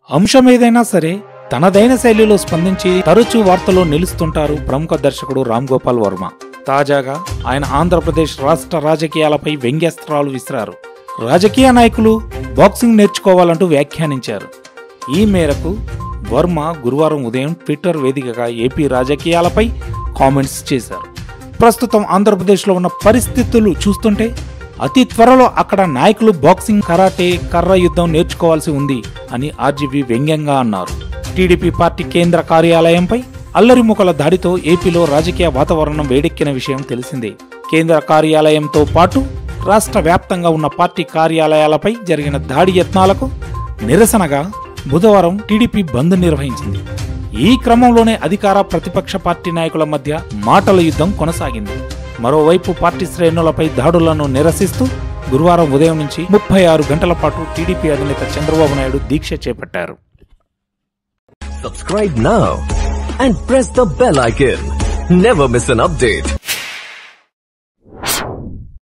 అంశం ఏదైనా సరే తనదైన శైలిలో స్పందించి తరచూ వార్తల్లో నిలుస్తుంటారు ప్రముఖ దర్శకుడు రామ్ గోపాల్ వర్మ తాజాగా ఆయన ఆంధ్రప్రదేశ్ రాష్ట్ర రాజకీయాలపై వ్యంగ్యాస్త్రాలు విసిరారు రాజకీయ నాయకులు బాక్సింగ్ నేర్చుకోవాలంటూ వ్యాఖ్యానించారు ఈ మేరకు వర్మ గురువారం ఉదయం ట్విట్టర్ వేదికగా ఏపీ రాజకీయాలపై కామెంట్స్ చేశారు ప్రస్తుతం ఆంధ్రప్రదేశ్లో ఉన్న పరిస్థితులు చూస్తుంటే అతి త్వరలో అక్కడ నాయకులు బాక్సింగ్ కరాటే కర్ర యుద్ధం నేర్చుకోవాల్సి ఉంది అని ఆర్జీవీ వ్యంగ్యంగా అన్నారు టీడీపీ పార్టీ కేంద్ర కార్యాలయంపై అల్లరిముఖల దాడితో ఏపీలో రాజకీయ వాతావరణం వేడెక్కిన విషయం తెలిసిందే కేంద్ర కార్యాలయంతో పాటు రాష్ట్ర వ్యాప్తంగా ఉన్న పార్టీ కార్యాలయాలపై జరిగిన దాడి యత్నాలకు నిరసనగా బుధవారం టీడీపీ బంద్ నిర్వహించింది ఈ క్రమంలోనే అధికార ప్రతిపక్ష పార్టీ నాయకుల మధ్య మాటల యుద్ధం కొనసాగింది మరోవైపు పార్టీ శ్రేణులపై దాడులను నిరసిస్తూ గురువారం ఉదయం నుంచి ముప్పై ఆరు గంటల పాటు టీడీపీ అధినేత చంద్రబాబు నాయుడు దీక్ష చేపట్టారు Subscribe now and press the bell icon. Never miss an update.